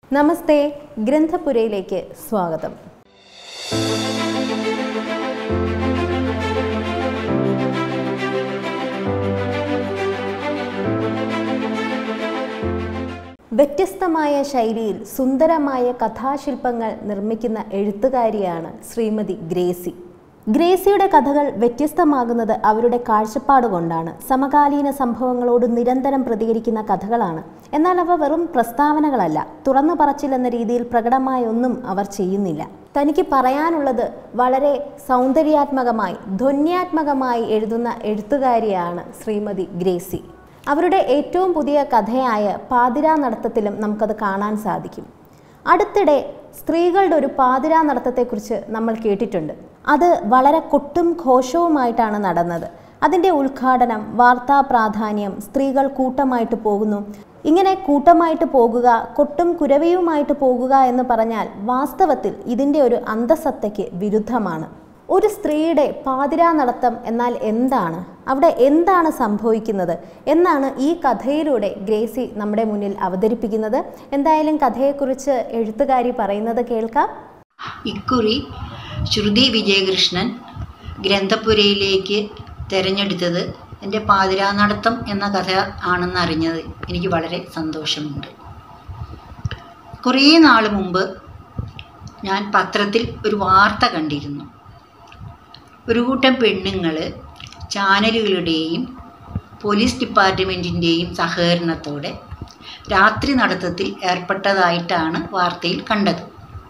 നമസ്തേ ഗ്രന്ഥപുരയിലേക്ക് സ്വാഗതം വ്യത്യസ്തമായ ശൈലിയിൽ സുന്ദരമായ കഥാശില്പങ്ങൾ നിർമ്മിക്കുന്ന എഴുത്തുകാരിയാണ് ശ്രീമതി ഗ്രേസി ഗ്രേസിയുടെ കഥകൾ വ്യത്യസ്തമാകുന്നത് അവരുടെ കാഴ്ചപ്പാട് കൊണ്ടാണ് സമകാലീന സംഭവങ്ങളോട് നിരന്തരം പ്രതികരിക്കുന്ന കഥകളാണ് എന്നാൽ അവ വെറും പ്രസ്താവനകളല്ല തുറന്നു പറച്ചിൽ എന്ന രീതിയിൽ പ്രകടമായ ഒന്നും അവർ ചെയ്യുന്നില്ല തനിക്ക് പറയാനുള്ളത് വളരെ സൗന്ദര്യാത്മകമായി ധ്വന്യാത്മകമായി എഴുതുന്ന എഴുത്തുകാരിയാണ് ശ്രീമതി ഗ്രേസി അവരുടെ ഏറ്റവും പുതിയ കഥയായ പാതിരാ നടത്തത്തിലും നമുക്കത് കാണാൻ സാധിക്കും അടുത്തിടെ സ്ത്രീകളുടെ ഒരു പാതിരാ നടത്തത്തെക്കുറിച്ച് നമ്മൾ കേട്ടിട്ടുണ്ട് അത് വളരെ കൊട്ടും ഘോഷവുമായിട്ടാണ് നടന്നത് അതിൻ്റെ ഉദ്ഘാടനം വാർത്താ പ്രാധാന്യം സ്ത്രീകൾ കൂട്ടമായിട്ട് പോകുന്നു ഇങ്ങനെ കൂട്ടമായിട്ട് പോകുക കൊട്ടും കുരവയുമായിട്ട് പോകുക എന്ന് പറഞ്ഞാൽ വാസ്തവത്തിൽ ഇതിൻ്റെ ഒരു അന്തസത്തയ്ക്ക് വിരുദ്ധമാണ് ഒരു സ്ത്രീയുടെ പാതിരാ നടത്തം എന്നാൽ എന്താണ് അവിടെ എന്താണ് സംഭവിക്കുന്നത് എന്നാണ് ഈ കഥയിലൂടെ ഗ്രേസി നമ്മുടെ മുന്നിൽ അവതരിപ്പിക്കുന്നത് എന്തായാലും കഥയെക്കുറിച്ച് എഴുത്തുകാരി പറയുന്നത് കേൾക്കാം ഇക്കുറി ശ്രുതി വിജയകൃഷ്ണൻ ഗ്രന്ഥപുരയിലേക്ക് തിരഞ്ഞെടുത്തത് എൻ്റെ പാതിരാ നടത്തം എന്ന കഥ ആണെന്ന് അറിഞ്ഞത് എനിക്ക് വളരെ സന്തോഷമുണ്ട് കുറേ നാൾ മുമ്പ് ഞാൻ പത്രത്തിൽ ഒരു വാർത്ത കണ്ടിരുന്നു ഒരു കൂട്ടം പെണ്ണുങ്ങൾ ചാനലുകളുടെയും പോലീസ് ഡിപ്പാർട്ട്മെൻറ്റിൻ്റെയും സഹകരണത്തോടെ രാത്രി നടത്തത്തിൽ ഏർപ്പെട്ടതായിട്ടാണ് വാർത്തയിൽ കണ്ടത്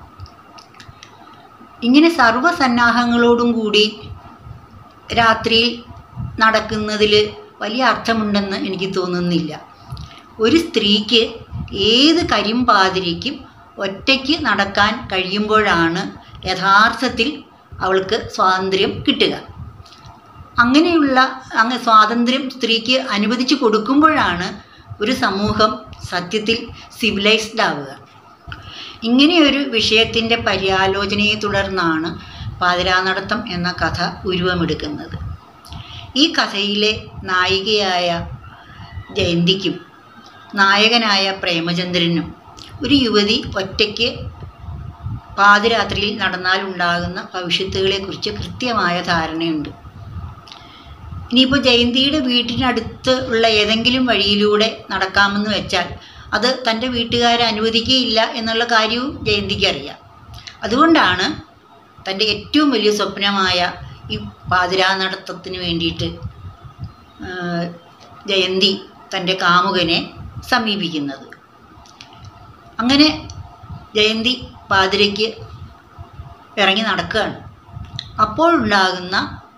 ഇങ്ങനെ സർവ്വസന്നാഹങ്ങളോടും കൂടി രാത്രിയിൽ നടക്കുന്നതിൽ വലിയ അർത്ഥമുണ്ടെന്ന് എനിക്ക് തോന്നുന്നില്ല ഒരു സ്ത്രീക്ക് ഏത് കരിമ്പാതിരിക്കും ഒറ്റയ്ക്ക് നടക്കാൻ കഴിയുമ്പോഴാണ് യഥാർത്ഥത്തിൽ അവൾക്ക് സ്വാതന്ത്ര്യം കിട്ടുക അങ്ങനെയുള്ള അങ്ങ് സ്വാതന്ത്ര്യം സ്ത്രീക്ക് അനുവദിച്ചു കൊടുക്കുമ്പോഴാണ് ഒരു സമൂഹം സത്യത്തിൽ സിവിലൈസ്ഡ് ആവുക ഇങ്ങനെയൊരു വിഷയത്തിൻ്റെ പര്യാലോചനയെ തുടർന്നാണ് പാതിരാനടത്തം എന്ന കഥ ഉരുവമെടുക്കുന്നത് ഈ കഥയിലെ നായികയായ ജയന്തിക്കും നായകനായ പ്രേമചന്ദ്രനും ഒരു യുവതി ഒറ്റയ്ക്ക് പാതിരാത്രിയിൽ നടന്നാൽ ഉണ്ടാകുന്ന ഭവിഷ്യത്തുകളെക്കുറിച്ച് കൃത്യമായ ധാരണയുണ്ട് ഇനിയിപ്പോൾ ജയന്തിയുടെ വീട്ടിനടുത്ത് ഉള്ള ഏതെങ്കിലും വഴിയിലൂടെ നടക്കാമെന്ന് വെച്ചാൽ അത് തൻ്റെ വീട്ടുകാരെ അനുവദിക്കുകയില്ല എന്നുള്ള കാര്യവും ജയന്തിക്ക് അറിയാം അതുകൊണ്ടാണ് തൻ്റെ ഏറ്റവും വലിയ സ്വപ്നമായ ഈ പാതിരാ നടത്തത്തിന് വേണ്ടിയിട്ട് ആ, ജയന്തി തൻ്റെ കാമുകനെ സമീപിക്കുന്നത് അങ്ങനെ ജയന്തി പാതിരയ്ക്ക് ഇറങ്ങി നടക്കുകയാണ് അപ്പോഴുണ്ടാകുന്ന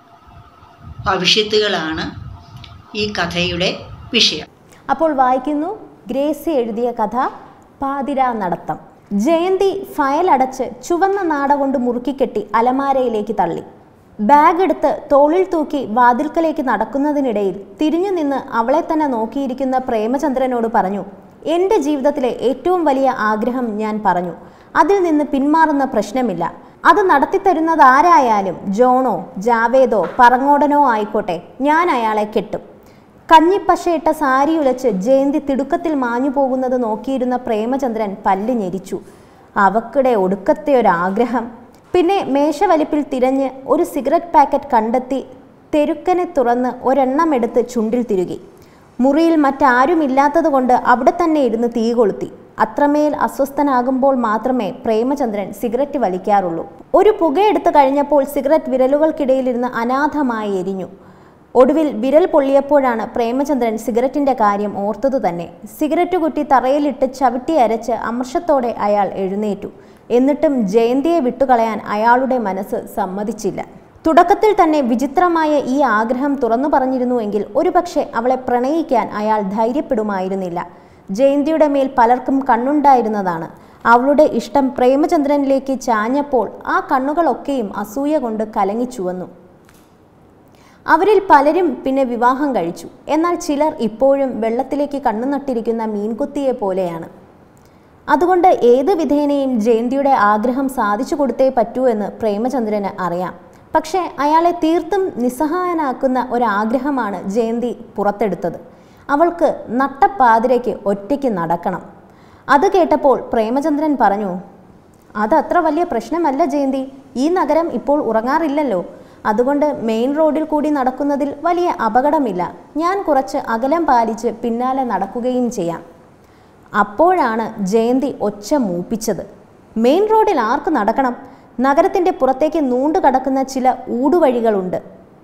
ഭവിഷ്യത്തുകളാണ് ഈ കഥയുടെ വിഷയം അപ്പോൾ വായിക്കുന്നു ഗ്രേസി എഴുതിയ കഥ പാതിരാ നടത്തം ജയന്തി ഫയൽ അടച്ച് ചുവന്ന നാട കൊണ്ട് മുറുക്കിക്കെട്ടി അലമാരയിലേക്ക് തള്ളി ബാഗ് എടുത്ത് തോളിൽ തൂക്കി വാതിൽക്കലേക്ക് നടക്കുന്നതിനിടയിൽ തിരിഞ്ഞു നിന്ന് അവളെ തന്നെ നോക്കിയിരിക്കുന്ന പ്രേമചന്ദ്രനോട് പറഞ്ഞു എൻ്റെ ജീവിതത്തിലെ ഏറ്റവും വലിയ ആഗ്രഹം ഞാൻ പറഞ്ഞു അതിൽ നിന്ന് പിന്മാറുന്ന പ്രശ്നമില്ല അത് നടത്തിത്തരുന്നത് ആരായാലും ജോണോ ജാവേദോ പറങ്ങോടനോ ആയിക്കോട്ടെ ഞാൻ അയാളെ കെട്ടും കഞ്ഞിപ്പശയിട്ട സാരി ഉലച്ച് ജയന്തി തിടുക്കത്തിൽ മാഞ്ഞു പോകുന്നത് നോക്കിയിരുന്ന പ്രേമചന്ദ്രൻ പല്ല് ഞെരിച്ചു അവക്കിടെ ഒടുക്കത്തെ ഒരാഗ്രഹം പിന്നെ മേശവലിപ്പിൽ തിരഞ്ഞ് ഒരു സിഗരറ്റ് പാക്കറ്റ് കണ്ടെത്തി തെരുക്കനെ തുറന്ന് ഒരെണ്ണം എടുത്ത് ചുണ്ടിൽ തിരുകി മുറിയിൽ മറ്റാരുമില്ലാത്തതുകൊണ്ട് അവിടെ തന്നെ ഇരുന്ന് തീ കൊളുത്തി അത്രമേൽ അസ്വസ്ഥനാകുമ്പോൾ മാത്രമേ പ്രേമചന്ദ്രൻ സിഗരറ്റ് വലിക്കാറുള്ളൂ ഒരു പുകയെടുത്ത് കഴിഞ്ഞപ്പോൾ സിഗരറ്റ് വിരലുകൾക്കിടയിലിരുന്ന് അനാഥമായി എരിഞ്ഞു ഒടുവിൽ വിരൽ പൊള്ളിയപ്പോഴാണ് പ്രേമചന്ദ്രൻ സിഗരറ്റിന്റെ കാര്യം ഓർത്തതു തന്നെ സിഗരറ്റ് കുറ്റി തറയിലിട്ട് ചവിട്ടി അരച്ച് അമർഷത്തോടെ അയാൾ എഴുന്നേറ്റു എന്നിട്ടും ജയന്തിയെ വിട്ടുകളയാൻ അയാളുടെ മനസ്സ് സമ്മതിച്ചില്ല തുടക്കത്തിൽ തന്നെ വിചിത്രമായ ഈ ആഗ്രഹം തുറന്നു പറഞ്ഞിരുന്നുവെങ്കിൽ ഒരുപക്ഷെ അവളെ പ്രണയിക്കാൻ അയാൾ ധൈര്യപ്പെടുമായിരുന്നില്ല ജയന്തിയുടെ മേൽ പലർക്കും കണ്ണുണ്ടായിരുന്നതാണ് അവളുടെ ഇഷ്ടം പ്രേമചന്ദ്രനിലേക്ക് ചാഞ്ഞപ്പോൾ ആ കണ്ണുകളൊക്കെയും അസൂയ കൊണ്ട് കലങ്ങി ചുവന്നു അവരിൽ പലരും പിന്നെ വിവാഹം കഴിച്ചു എന്നാൽ ചിലർ ഇപ്പോഴും വെള്ളത്തിലേക്ക് കണ്ണു നട്ടിരിക്കുന്ന മീൻകുത്തിയെ പോലെയാണ് അതുകൊണ്ട് ഏത് വിധേനയും ജയന്തിയുടെ ആഗ്രഹം സാധിച്ചു കൊടുത്തേ പറ്റൂ എന്ന് പ്രേമചന്ദ്രന് അറിയാം പക്ഷേ അയാളെ തീർത്തും നിസ്സഹായനാക്കുന്ന ഒരാഗ്രഹമാണ് ജയന്തി പുറത്തെടുത്തത് അവൾക്ക് നട്ടപ്പാതിരയ്ക്ക് ഒറ്റയ്ക്ക് നടക്കണം അത് കേട്ടപ്പോൾ പ്രേമചന്ദ്രൻ പറഞ്ഞു അതത്ര വലിയ പ്രശ്നമല്ല ജയന്തി ഈ നഗരം ഇപ്പോൾ ഉറങ്ങാറില്ലല്ലോ അതുകൊണ്ട് മെയിൻ റോഡിൽ കൂടി നടക്കുന്നതിൽ വലിയ അപകടമില്ല ഞാൻ കുറച്ച് അകലം പാലിച്ച് പിന്നാലെ നടക്കുകയും ചെയ്യാം അപ്പോഴാണ് ജയന്തി ഒച്ച മൂപ്പിച്ചത് മെയിൻ റോഡിൽ ആർക്ക് നടക്കണം നഗരത്തിൻ്റെ പുറത്തേക്ക് നൂണ്ടു കടക്കുന്ന ചില ഊടുവഴികളുണ്ട്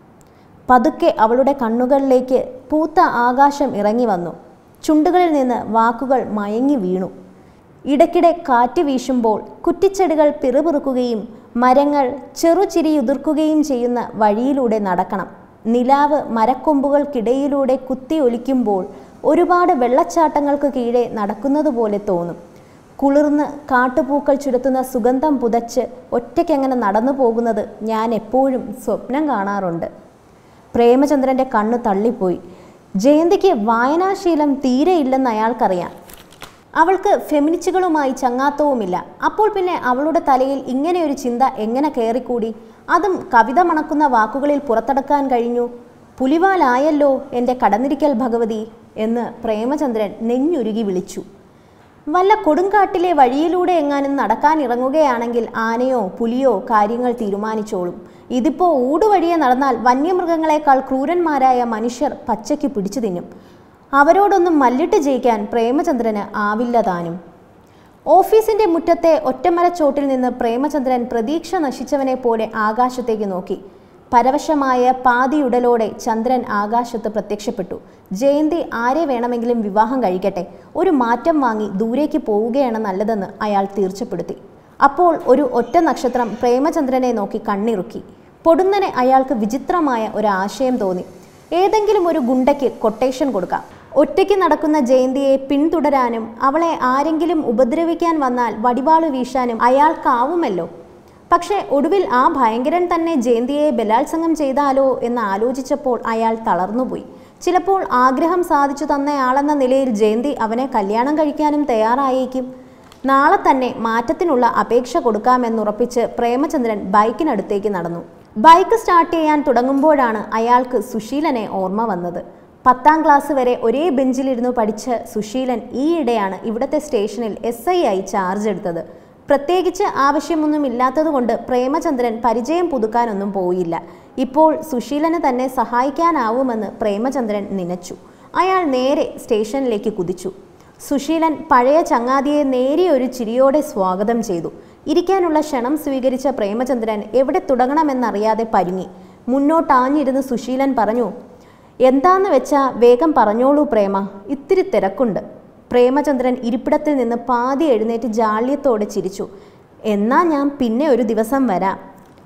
പതുക്കെ അവളുടെ കണ്ണുകളിലേക്ക് പൂത്ത ആകാശം ഇറങ്ങി വന്നു ചുണ്ടുകളിൽ നിന്ന് വാക്കുകൾ മയങ്ങി വീണു ഇടയ്ക്കിടെ കാറ്റ് വീശുമ്പോൾ കുറ്റിച്ചെടികൾ പിറുപിറുക്കുകയും മരങ്ങൾ ചെറുചിരിയുതിർക്കുകയും ചെയ്യുന്ന വഴിയിലൂടെ നടക്കണം നിലാവ് മരക്കൊമ്പുകൾക്കിടയിലൂടെ കുത്തി ഒലിക്കുമ്പോൾ ഒരുപാട് വെള്ളച്ചാട്ടങ്ങൾക്ക് കീഴെ നടക്കുന്നതുപോലെ തോന്നും കുളിർന്ന് കാട്ടുപൂക്കൾ ചുരത്തുന്ന സുഗന്ധം പുതച്ച് ഒറ്റയ്ക്കങ്ങനെ നടന്നു പോകുന്നത് ഞാൻ എപ്പോഴും സ്വപ്നം കാണാറുണ്ട് പ്രേമചന്ദ്രൻ്റെ കണ്ണ് തള്ളിപ്പോയി ജയന്തിക്ക് വായനാശീലം തീരെയില്ലെന്ന് അയാൾക്കറിയാം അവൾക്ക് ഫെമിനിസ്റ്റുകളുമായി ചങ്ങാത്തവുമില്ല അപ്പോൾ പിന്നെ അവളുടെ തലയിൽ ഇങ്ങനെ ഒരു ചിന്ത എങ്ങനെ കയറിക്കൂടി അതും കവിത മണക്കുന്ന വാക്കുകളിൽ പുറത്തെടുക്കാൻ കഴിഞ്ഞു പുലിവാലായല്ലോ എൻ്റെ കടന്നിരിക്കൽ ഭഗവതി എന്ന് പ്രേമചന്ദ്രൻ നെഞ്ഞുരുകി വിളിച്ചു വല്ല കൊടുങ്കാട്ടിലെ വഴിയിലൂടെ എങ്ങാനും നടക്കാൻ ഇറങ്ങുകയാണെങ്കിൽ ആനയോ പുലിയോ കാര്യങ്ങൾ തീരുമാനിച്ചോളും ഇതിപ്പോ ഊടുവഴിയെ നടന്നാൽ വന്യമൃഗങ്ങളെക്കാൾ ക്രൂരന്മാരായ മനുഷ്യർ പച്ചയ്ക്ക് പിടിച്ചു തിന്നും അവരോടൊന്നും മല്ലിട്ട് ജയിക്കാൻ പ്രേമചന്ദ്രന് ആവില്ല താനും ഓഫീസിന്റെ മുറ്റത്തെ ഒറ്റമരച്ചോട്ടിൽ നിന്ന് പ്രേമചന്ദ്രൻ പ്രതീക്ഷ നശിച്ചവനെ പോലെ ആകാശത്തേക്ക് നോക്കി പരവശമായ പാതിയുടലോടെ ചന്ദ്രൻ ആകാശത്ത് പ്രത്യക്ഷപ്പെട്ടു ജയന്തി ആരെ വേണമെങ്കിലും വിവാഹം കഴിക്കട്ടെ ഒരു മാറ്റം വാങ്ങി ദൂരേക്ക് പോവുകയാണ് നല്ലതെന്ന് അയാൾ തീർച്ചപ്പെടുത്തി അപ്പോൾ ഒരു ഒറ്റ നക്ഷത്രം പ്രേമചന്ദ്രനെ നോക്കി കണ്ണിറുക്കി പൊടുന്നനെ അയാൾക്ക് വിചിത്രമായ ഒരു ആശയം തോന്നി ഏതെങ്കിലും ഒരു ഗുണ്ടയ്ക്ക് കൊട്ടേഷൻ കൊടുക്കാം ഒറ്റയ്ക്ക് നടക്കുന്ന ജയന്തിയെ പിന്തുടരാനും അവളെ ആരെങ്കിലും ഉപദ്രവിക്കാൻ വന്നാൽ വടിവാള് വീശാനും അയാൾക്കാവുമല്ലോ പക്ഷേ ഒടുവിൽ ആ ഭയങ്കരൻ തന്നെ ജയന്തിയെ ബലാത്സംഗം ചെയ്താലോ എന്ന് ആലോചിച്ചപ്പോൾ അയാൾ തളർന്നുപോയി ചിലപ്പോൾ ആഗ്രഹം സാധിച്ചു തന്നയാളെന്ന നിലയിൽ ജയന്തി അവനെ കല്യാണം കഴിക്കാനും തയ്യാറായേക്കും നാളെ തന്നെ മാറ്റത്തിനുള്ള അപേക്ഷ കൊടുക്കാമെന്നുറപ്പിച്ച് പ്രേമചന്ദ്രൻ ബൈക്കിനടുത്തേക്ക് നടന്നു ബൈക്ക് സ്റ്റാർട്ട് ചെയ്യാൻ തുടങ്ങുമ്പോഴാണ് അയാൾക്ക് സുശീലനെ ഓർമ്മ വന്നത് പത്താം ക്ലാസ് വരെ ഒരേ ബെഞ്ചിലിരുന്നു പഠിച്ച സുശീലൻ ഈയിടെയാണ് ഇവിടുത്തെ സ്റ്റേഷനിൽ എസ് ഐ ആയി ചാർജ് എടുത്തത് പ്രത്യേകിച്ച് ആവശ്യമൊന്നുമില്ലാത്തതുകൊണ്ട് പ്രേമചന്ദ്രൻ പരിചയം പുതുക്കാനൊന്നും പോയില്ല ഇപ്പോൾ സുശീലന് തന്നെ സഹായിക്കാനാവുമെന്ന് പ്രേമചന്ദ്രൻ നനച്ചു അയാൾ നേരെ സ്റ്റേഷനിലേക്ക് കുതിച്ചു സുശീലൻ പഴയ ചങ്ങാതിയെ നേരിയ ഒരു ചിരിയോടെ സ്വാഗതം ചെയ്തു ഇരിക്കാനുള്ള ക്ഷണം സ്വീകരിച്ച പ്രേമചന്ദ്രൻ എവിടെ തുടങ്ങണമെന്നറിയാതെ പരുങ്ങി മുന്നോട്ടാഞ്ഞിരുന്ന് സുശീലൻ പറഞ്ഞു എന്താന്ന് വെച്ചാ വേഗം പറഞ്ഞോളൂ പ്രേമ ഇത്തിരി തിരക്കുണ്ട് പ്രേമചന്ദ്രൻ ഇരിപ്പിടത്തിൽ നിന്ന് പാതി എഴുന്നേറ്റ് ജാള്യത്തോടെ ചിരിച്ചു എന്നാ ഞാൻ പിന്നെ ഒരു ദിവസം വരാം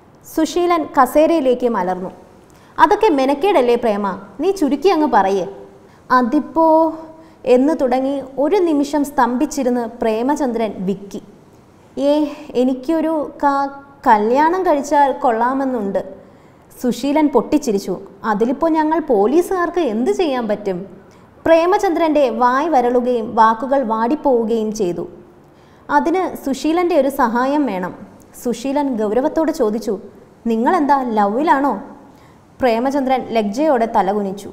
സുശീലൻ കസേരയിലേക്ക് മലർന്നു അതൊക്കെ മെനക്കേടല്ലേ പ്രേമ നീ ചുരുക്കി അങ്ങ് പറയേ അതിപ്പോ എന്ന് തുടങ്ങി ഒരു നിമിഷം സ്തംഭിച്ചിരുന്ന് പ്രേമചന്ദ്രൻ വിക്കി ഏ എനിക്കൊരു ക- കല്യാണം കഴിച്ചാൽ കൊള്ളാമെന്നുണ്ട് സുശീലൻ പൊട്ടിച്ചിരിച്ചു അതിലിപ്പോൾ ഞങ്ങൾ പോലീസുകാർക്ക് എന്ത് ചെയ്യാൻ പറ്റും പ്രേമചന്ദ്രൻ്റെ വായ് വരളുകയും വാക്കുകൾ വാടിപ്പോവുകയും ചെയ്തു അതിന് സുശീലൻ്റെ ഒരു സഹായം വേണം സുശീലൻ ഗൗരവത്തോടെ ചോദിച്ചു നിങ്ങളെന്താ ലവിലാണോ പ്രേമചന്ദ്രൻ ലജ്ജയോടെ തലകുനിച്ചു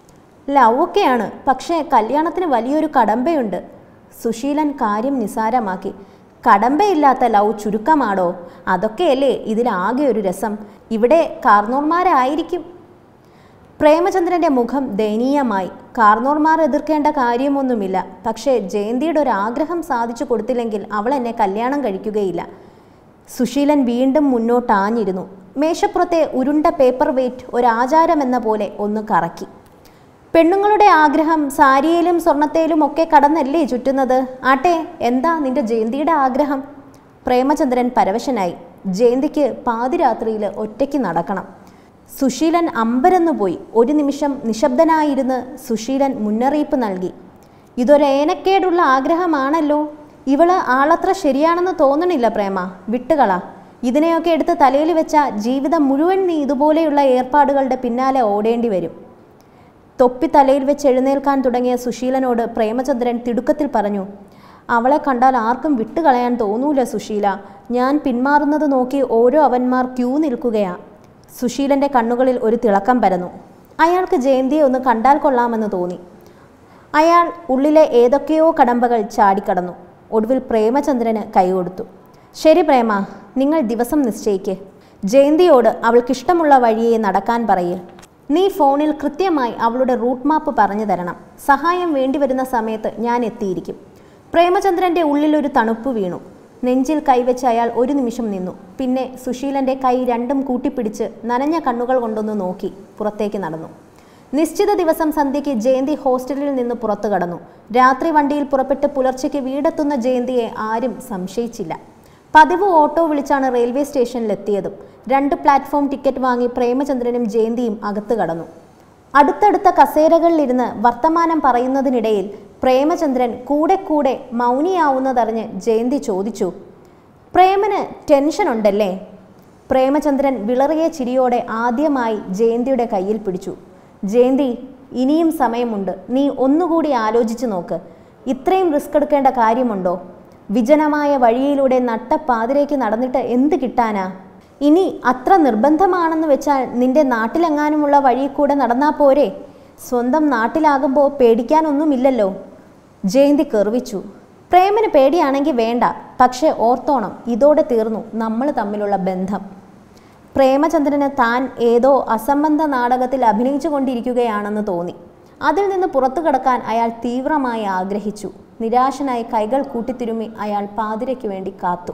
ലവ് ഒക്കെയാണ് പക്ഷേ കല്യാണത്തിന് വലിയൊരു കടമ്പയുണ്ട് സുശീലൻ കാര്യം നിസാരമാക്കി കടമ്പയില്ലാത്ത ലവ് ചുരുക്കമാടോ അതൊക്കെയല്ലേ ഇതിലാകെ ഒരു രസം ഇവിടെ കാർന്നോർമാരായിരിക്കും പ്രേമചന്ദ്രന്റെ മുഖം ദയനീയമായി കാർന്നോർമാർ എതിർക്കേണ്ട കാര്യമൊന്നുമില്ല പക്ഷേ ജയന്തിയുടെ ഒരു ആഗ്രഹം സാധിച്ചു കൊടുത്തില്ലെങ്കിൽ അവൾ എന്നെ കല്യാണം കഴിക്കുകയില്ല സുശീലൻ വീണ്ടും മുന്നോട്ടാഞ്ഞിരുന്നു മേശപ്പുറത്തെ ഉരുണ്ട പേപ്പർ വെയിറ്റ് ഒരാചാരമെന്ന പോലെ ഒന്ന് കറക്കി പെണ്ണുങ്ങളുടെ ആഗ്രഹം സാരിയിലും സ്വർണത്തേലും ഒക്കെ കടന്നല്ലേ ചുറ്റുന്നത് ആട്ടെ എന്താ നിന്റെ ജയന്തിയുടെ ആഗ്രഹം പ്രേമചന്ദ്രൻ പരവശനായി ജയന്തിക്ക് പാതിരാത്രിയിൽ ഒറ്റയ്ക്ക് നടക്കണം സുശീലൻ അമ്പരന്നുപോയി ഒരു നിമിഷം നിശബ്ദനായിരുന്ന് സുശീലൻ മുന്നറിയിപ്പ് നൽകി ഇതൊരേനക്കേടുള്ള ആഗ്രഹമാണല്ലോ ഇവള് ആളത്ര ശരിയാണെന്ന് തോന്നണില്ല പ്രേമ വിട്ടുകള ഇതിനെയൊക്കെ എടുത്ത് തലയിൽ വെച്ച ജീവിതം മുഴുവൻ നീ ഇതുപോലെയുള്ള ഏർപ്പാടുകളുടെ പിന്നാലെ ഓടേണ്ടി വരും തൊപ്പി തലയിൽ വെച്ച് എഴുന്നേൽക്കാൻ തുടങ്ങിയ സുശീലനോട് പ്രേമചന്ദ്രൻ തിടുക്കത്തിൽ പറഞ്ഞു അവളെ കണ്ടാൽ ആർക്കും വിട്ടുകളയാൻ തോന്നൂല സുശീല ഞാൻ പിന്മാറുന്നത് നോക്കി ഓരോ അവന്മാർ ക്യൂ നിൽക്കുകയാ സുശീലന്റെ കണ്ണുകളിൽ ഒരു തിളക്കം പരന്നു അയാൾക്ക് ജയന്തിയെ ഒന്ന് കണ്ടാൽ കൊള്ളാമെന്ന് തോന്നി അയാൾ ഉള്ളിലെ ഏതൊക്കെയോ കടമ്പകൾ ചാടിക്കടന്നു ഒടുവിൽ പ്രേമചന്ദ്രന് കൈകൊടുത്തു ശരി പ്രേമ നിങ്ങൾ ദിവസം നിശ്ചയിക്ക് ജയന്തിയോട് അവൾക്കിഷ്ടമുള്ള വഴിയെ നടക്കാൻ പറയ് നീ ഫോണിൽ കൃത്യമായി അവളുടെ റൂട്ട് മാപ്പ് പറഞ്ഞു തരണം സഹായം വേണ്ടിവരുന്ന സമയത്ത് ഞാൻ എത്തിയിരിക്കും പ്രേമചന്ദ്രന്റെ ഉള്ളിൽ ഒരു തണുപ്പ് വീണു നെഞ്ചിൽ കൈവച്ച് അയാൾ ഒരു നിമിഷം നിന്നു പിന്നെ സുശീലന്റെ കൈ രണ്ടും കൂട്ടിപ്പിടിച്ച് നനഞ്ഞ കണ്ണുകൾ കൊണ്ടൊന്ന് നോക്കി പുറത്തേക്ക് നടന്നു നിശ്ചിത ദിവസം സന്ധ്യയ്ക്ക് ജയന്തി ഹോസ്റ്റലിൽ നിന്ന് പുറത്തു കടന്നു രാത്രി വണ്ടിയിൽ പുറപ്പെട്ട് പുലർച്ചയ്ക്ക് വീടെത്തുന്ന ജയന്തിയെ ആരും സംശയിച്ചില്ല പതിവ് ഓട്ടോ വിളിച്ചാണ് റെയിൽവേ സ്റ്റേഷനിലെത്തിയതും രണ്ട് പ്ലാറ്റ്ഫോം ടിക്കറ്റ് വാങ്ങി പ്രേമചന്ദ്രനും ജയന്തിയും അകത്ത് കടന്നു അടുത്തടുത്ത കസേരകളിലിരുന്ന് വർത്തമാനം പറയുന്നതിനിടയിൽ പ്രേമചന്ദ്രൻ കൂടെ കൂടെ മൗനിയാവുന്നതറിഞ്ഞ് ജയന്തി ചോദിച്ചു പ്രേമന് ടെൻഷൻ ഉണ്ടല്ലേ പ്രേമചന്ദ്രൻ വിളറിയ ചിരിയോടെ ആദ്യമായി ജയന്തിയുടെ കയ്യിൽ പിടിച്ചു ജയന്തി ഇനിയും സമയമുണ്ട് നീ ഒന്നുകൂടി ആലോചിച്ചു നോക്ക് ഇത്രയും റിസ്ക് എടുക്കേണ്ട കാര്യമുണ്ടോ വിജനമായ വഴിയിലൂടെ നട്ടപ്പാതിരേക്ക് നടന്നിട്ട് എന്ത് കിട്ടാനാ ഇനി അത്ര നിർബന്ധമാണെന്ന് വെച്ചാൽ നിന്റെ നാട്ടിലെങ്ങാനുമുള്ള വഴി കൂടെ നടന്നാ പോരെ സ്വന്തം നാട്ടിലാകുമ്പോൾ പേടിക്കാനൊന്നുമില്ലല്ലോ ജയന്തി കെറിവിച്ചു പ്രേമന് പേടിയാണെങ്കിൽ വേണ്ട പക്ഷേ ഓർത്തോണം ഇതോടെ തീർന്നു നമ്മൾ തമ്മിലുള്ള ബന്ധം പ്രേമചന്ദ്രന് താൻ ഏതോ അസംബന്ധ നാടകത്തിൽ അഭിനയിച്ചു കൊണ്ടിരിക്കുകയാണെന്ന് തോന്നി അതിൽ നിന്ന് പുറത്തു കടക്കാൻ അയാൾ തീവ്രമായി ആഗ്രഹിച്ചു നിരാശനായി കൈകൾ കൂട്ടിത്തിരുമ്മി അയാൾ പാതിരയ്ക്ക് വേണ്ടി കാത്തു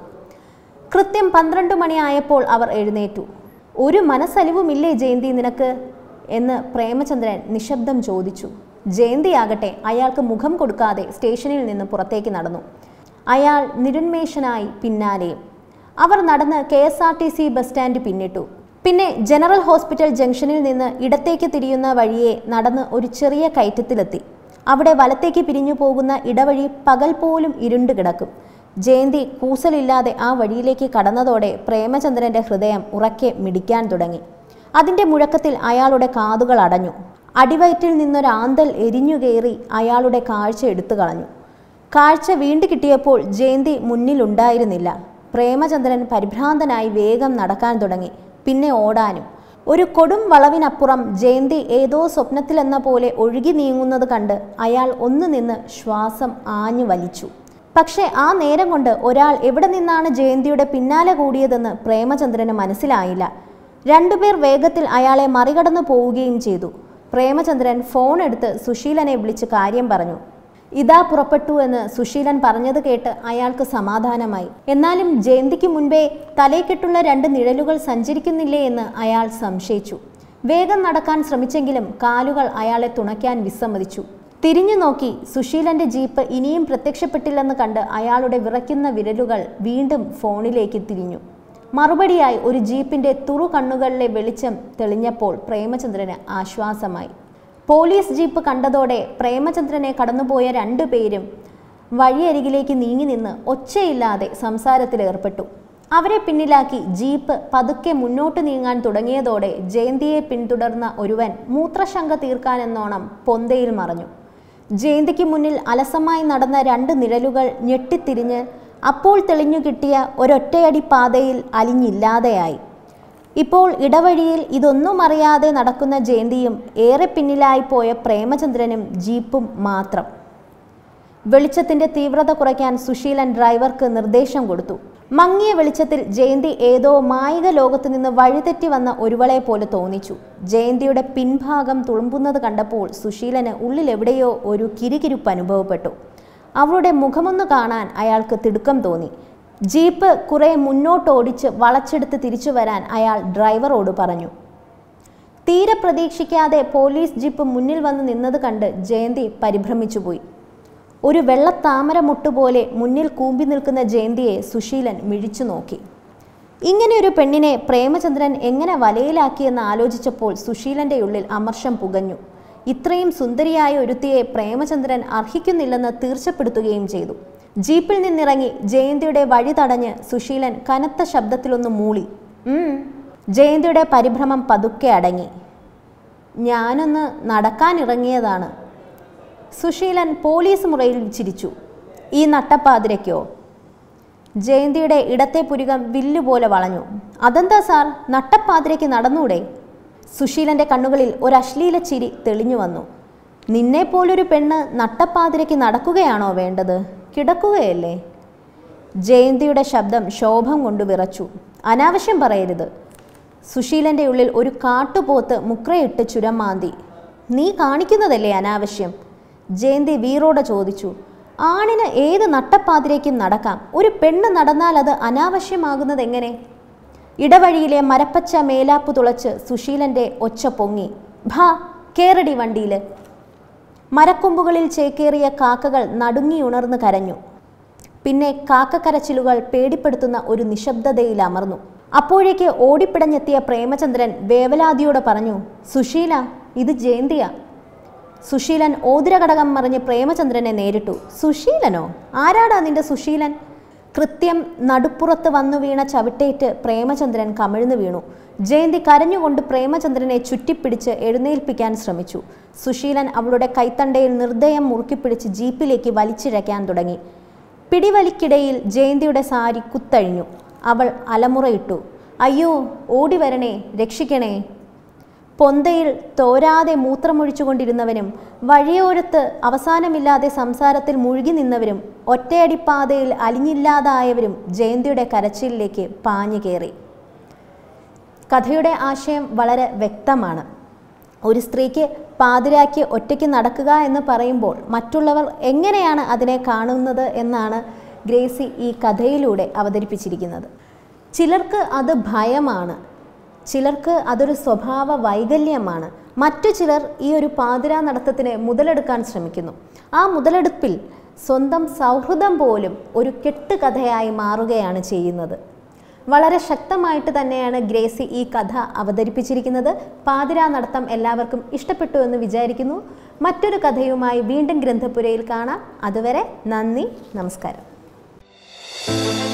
കൃത്യം പന്ത്രണ്ട് മണിയായപ്പോൾ അവർ എഴുന്നേറ്റു ഒരു മനസ്സലിവുമില്ലേ ജയന്തി നിനക്ക് എന്ന് പ്രേമചന്ദ്രൻ നിശബ്ദം ചോദിച്ചു ജയന്തിയാകട്ടെ അയാൾക്ക് മുഖം കൊടുക്കാതെ സ്റ്റേഷനിൽ നിന്ന് പുറത്തേക്ക് നടന്നു അയാൾ നിരുന്മേഷനായി പിന്നാലെയും അവർ നടന്ന് K S R T C bus stand പിന്നിട്ടു പിന്നെ ജനറൽ ഹോസ്പിറ്റൽ ജംഗ്ഷനിൽ നിന്ന് ഇടത്തേക്ക് തിരിയുന്ന വഴിയെ നടന്ന് ഒരു ചെറിയ കയറ്റത്തിലെത്തി അവിടെ വലത്തേക്ക് പിരിഞ്ഞു പോകുന്ന ഇടവഴി പകൽ പോലും ഇരുണ്ട് കിടക്കും ജയന്തി കൂസലില്ലാതെ ആ വഴിയിലേക്ക് കടന്നതോടെ പ്രേമചന്ദ്രന്റെ ഹൃദയം ഉറക്കെ മിടിക്കാൻ തുടങ്ങി അതിന്റെ മുഴക്കത്തിൽ അയാളുടെ കാതുകൾ അടഞ്ഞു അടിവയറ്റിൽ നിന്നൊരാന്തൽ എരിഞ്ഞുകയറി അയാളുടെ കാഴ്ച എടുത്തു കളഞ്ഞു കാഴ്ച വീണ്ടു കിട്ടിയപ്പോൾ ജയന്തി മുന്നിലുണ്ടായിരുന്നില്ല പ്രേമചന്ദ്രൻ പരിഭ്രാന്തനായി വേഗം നടക്കാൻ തുടങ്ങി പിന്നെ ഓടാനും ഒരു കൊടും വളവിനപ്പുറം ജയന്തി ഏതോ സ്വപ്നത്തിലെന്ന പോലെ ഒഴുകി നീങ്ങുന്നത് കണ്ട് അയാൾ ഒന്ന് നിന്ന് ശ്വാസം ആഞ്ഞു വലിച്ചു പക്ഷേ ആ നേരം കൊണ്ട് ഒരാൾ എവിടെ നിന്നാണ് ജയന്തിയുടെ പിന്നാലെ കൂടിയതെന്ന് പ്രേമചന്ദ്രന് മനസ്സിലായില്ല രണ്ടുപേർ വേഗത്തിൽ അയാളെ മറികടന്നു പോവുകയും ചെയ്തു പ്രേമചന്ദ്രൻ ഫോൺ എടുത്ത് സുശീലനെ വിളിച്ച് കാര്യം പറഞ്ഞു ഇതാ പുറപ്പെട്ടു എന്ന് സുശീലൻ പറഞ്ഞത് കേട്ട് അയാൾക്ക് സമാധാനമായി എന്നാലും ജയന്തിക്ക് മുൻപേ തലയ്ക്കെട്ടുള്ള രണ്ട് നിഴലുകൾ സഞ്ചരിക്കുന്നില്ലേ എന്ന് അയാൾ സംശയിച്ചു വേഗം നടക്കാൻ ശ്രമിച്ചെങ്കിലും കാലുകൾ അയാളെ തുണയ്ക്കാൻ വിസമ്മതിച്ചു തിരിഞ്ഞു നോക്കി സുശീലന്റെ ജീപ്പ് ഇനിയും പ്രത്യക്ഷപ്പെട്ടില്ലെന്ന് കണ്ട് അയാളുടെ വിറയ്ക്കുന്ന വിരലുകൾ വീണ്ടും ഫോണിലേക്ക് തിരിഞ്ഞു മറുപടിയായി ഒരു ജീപ്പിന്റെ തുറു കണ്ണുകളിലെ വെളിച്ചം തെളിഞ്ഞപ്പോൾ പ്രേമചന്ദ്രന് ആശ്വാസമായി പോലീസ് ജീപ്പ് കണ്ടതോടെ പ്രേമചന്ദ്രനെ കടന്നുപോയ രണ്ടുപേരും വഴിയരികിലേക്ക് നീങ്ങി നിന്ന് ഒച്ചയില്ലാതെ സംസാരത്തിലേർപ്പെട്ടു അവരെ പിന്നിലാക്കി ജീപ്പ് പതുക്കെ മുന്നോട്ട് നീങ്ങാൻ തുടങ്ങിയതോടെ ജയന്തിയെ പിന്തുടർന്ന ഒരുവൻ മൂത്രശങ്ക തീർക്കാനെന്നോണം പൊന്തയിൽ മറഞ്ഞു ജയന്തിക്ക് മുന്നിൽ അലസമായി നടന്ന രണ്ട് നിഴലുകൾ ഞെട്ടിത്തിരിഞ്ഞ് അപ്പോൾ തെളിഞ്ഞു കിട്ടിയ ഒരൊറ്റയടി പാതയിൽ അലിഞ്ഞില്ലാതെയായി ഇപ്പോൾ ഇടവഴിയിൽ ഇതൊന്നും അറിയാതെ നടക്കുന്ന ജയന്തിയും ഏറെ പിന്നിലായി പോയ പ്രേമചന്ദ്രനും ജീപ്പും മാത്രം വെളിച്ചത്തിന്റെ തീവ്രത കുറയ്ക്കാൻ സുശീലൻ ഡ്രൈവർക്ക് നിർദ്ദേശം കൊടുത്തു മങ്ങിയ വെളിച്ചത്തിൽ ജയന്തി ഏതോ മായിക ലോകത്തു നിന്ന് വഴിതെറ്റി വന്ന ഒരുവളെ പോലെ തോന്നിച്ചു ജയന്തിയുടെ പിൻഭാഗം തുളുമ്പുന്നത് കണ്ടപ്പോൾ സുശീലന് ഉള്ളിലെവിടെയോ ഒരു കിരുകിരുപ്പ് അനുഭവപ്പെട്ടു അവളുടെ മുഖമൊന്ന് കാണാൻ അയാൾക്ക് തിടുക്കം തോന്നി ജീപ്പ് കുറെ മുന്നോട്ടോടിച്ച് വളച്ചെടുത്ത് തിരിച്ചു വരാൻ അയാൾ ഡ്രൈവറോട് പറഞ്ഞു തീരെ പ്രതീക്ഷിക്കാതെ പോലീസ് ജീപ്പ് മുന്നിൽ വന്ന് നിന്നത് കണ്ട് ജയന്തി പരിഭ്രമിച്ചുപോയി ഒരു വെള്ളത്താമര മുട്ടുപോലെ മുന്നിൽ കൂമ്പി നിൽക്കുന്ന ജയന്തിയെ സുശീലൻ മിഴിച്ചു നോക്കി ഇങ്ങനെ ഒരു പെണ്ണിനെ പ്രേമചന്ദ്രൻ എങ്ങനെ വലയിലാക്കിയെന്ന് ആലോചിച്ചപ്പോൾ സുശീലന്റെ ഉള്ളിൽ അമർഷം പുകഞ്ഞു ഇത്രയും സുന്ദരിയായ ഒരുത്തിയെ പ്രേമചന്ദ്രൻ അർഹിക്കുന്നില്ലെന്ന് തീർച്ചപ്പെടുത്തുകയും ചെയ്തു ജീപ്പിൽ നിന്നിറങ്ങി ജയന്തിയുടെ വഴി തടഞ്ഞ് സുശീലൻ കനത്ത ശബ്ദത്തിലൊന്ന് മൂളി "ഉം." ജയന്തിയുടെ പരിഭ്രമം പതുക്കെ അടങ്ങി ഞാനൊന്ന് നടക്കാനിറങ്ങിയതാണ് സുശീലൻ പോലീസ് മുറയിൽ ചിരിച്ചു ഈ നട്ടപ്പാതിരയ്ക്കോ ജയന്തിയുടെ ഇടത്തെ പുരികം വില്ലുപോലെ വളഞ്ഞു അതെന്താ സാർ നട്ടപ്പാതിരയ്ക്ക് നടന്നൂടെ സുശീലന്റെ കണ്ണുകളിൽ ഒരു അശ്ലീല ചിരി തെളിഞ്ഞു വന്നു നിന്നെ പോലൊരു പെണ്ണ് നട്ടപ്പാതിരയ്ക്ക് നടക്കുകയാണോ വേണ്ടത് കിടക്കുകയല്ലേ ജയന്തിയുടെ ശബ്ദം ശോഭം കൊണ്ട് വിറച്ചു അനാവശ്യം പറയരുത് സുശീലൻ്റെ ഉള്ളിൽ ഒരു കാട്ടുപോത്ത് മുക്രയിട്ട് ചുരം മാന്തി നീ കാണിക്കുന്നതല്ലേ അനാവശ്യം ജയന്തി വീറോടെ ചോദിച്ചു ആണിന് ഏത് നട്ടപ്പാതിരേക്കും നടക്കാം ഒരു പെണ്ണ് നടന്നാൽ അത് അനാവശ്യമാകുന്നത് എങ്ങനെ ഇടവഴിയിലെ മരപ്പച്ച മേലാപ്പ് തുളച്ച് സുശീലൻ്റെ ഒച്ച പൊങ്ങി ഭാ കേറടി വണ്ടിയിൽ മരക്കൊമ്പുകളിൽ ചേക്കേറിയ കാക്കകൾ നടുങ്ങി ഉണർന്ന് കരഞ്ഞു പിന്നെ കാക്കക്കരച്ചിലുകൾ പേടിപ്പെടുത്തുന്ന ഒരു നിശബ്ദതയിൽ അമർന്നു അപ്പോഴേക്ക് ഓടിപ്പിടഞ്ഞെത്തിയ പ്രേമചന്ദ്രൻ വേവലാതിയോടെ പറഞ്ഞു സുശീല ഇത് ജയന്തിയ സുശീലൻ ഓതിരഘടകം മറിഞ്ഞ് പ്രേമചന്ദ്രനെ നേരിട്ടു സുശീലനോ ആരാടാ നിന്റെ സുശീലൻ കൃത്യം നടുപ്പുറത്ത് വന്നു വീണ ചവിട്ടേറ്റ് പ്രേമചന്ദ്രൻ കമിഴ്ന്നു വീണു ജയന്തി കരഞ്ഞുകൊണ്ട് പ്രേമചന്ദ്രനെ ചുറ്റിപ്പിടിച്ച് എഴുന്നേൽപ്പിക്കാൻ ശ്രമിച്ചു സുശീലൻ അവളുടെ കൈത്തണ്ടയിൽ നിർദ്ദയം മുറുക്കിപ്പിടിച്ച് ജീപ്പിലേക്ക് വലിച്ചിഴയ്ക്കാൻ തുടങ്ങി പിടിവലിക്കിടയിൽ ജയന്തിയുടെ സാരി കുത്തഴിഞ്ഞു അവൾ അലമുറയിട്ടു അയ്യോ ഓടി വരണേ രക്ഷിക്കണേ പൊന്തയിൽ തോരാതെ മൂത്രമൊഴിച്ചുകൊണ്ടിരുന്നവനും വഴിയോരത്ത് അവസാനമില്ലാതെ സംസാരത്തിൽ മുഴുകി നിന്നവരും ഒറ്റയടിപ്പാതയിൽ അലിഞ്ഞില്ലാതായവരും ജയന്തിയുടെ കരച്ചിലിലേക്ക് പാഞ്ഞു കയറി കഥയുടെ ആശയം വളരെ വ്യക്തമാണ് ഒരു സ്ത്രീക്ക് പാതിരാക്കി ഒറ്റയ്ക്ക് നടക്കുക എന്ന് പറയുമ്പോൾ മറ്റുള്ളവർ എങ്ങനെയാണ് അതിനെ കാണുന്നത് എന്നാണ് ഗ്രേസി ഈ കഥയിലൂടെ അവതരിപ്പിച്ചിരിക്കുന്നത് ചിലർക്ക് അത് ഭയമാണ് ചിലർക്ക് അതൊരു സ്വഭാവ വൈകല്യമാണ് മറ്റു ചിലർ ഈ ഒരു പാതിരാ നടത്തത്തിനെ മുതലെടുക്കാൻ ശ്രമിക്കുന്നു ആ മുതലെടുപ്പിൽ സ്വന്തം സൗഹൃദം പോലും ഒരു കെട്ടുകഥയായി മാറുകയാണ് ചെയ്യുന്നത് വളരെ ശക്തമായിട്ട് തന്നെയാണ് ഗ്രേസി ഈ കഥ അവതരിപ്പിച്ചിരിക്കുന്നത് പാതിരാ നടത്തം എല്ലാവർക്കും ഇഷ്ടപ്പെട്ടു എന്ന് വിചാരിക്കുന്നു മറ്റൊരു കഥയുമായി വീണ്ടും ഗ്രന്ഥപുരയിൽ കാണാം അതുവരെ നന്ദി നമസ്കാരം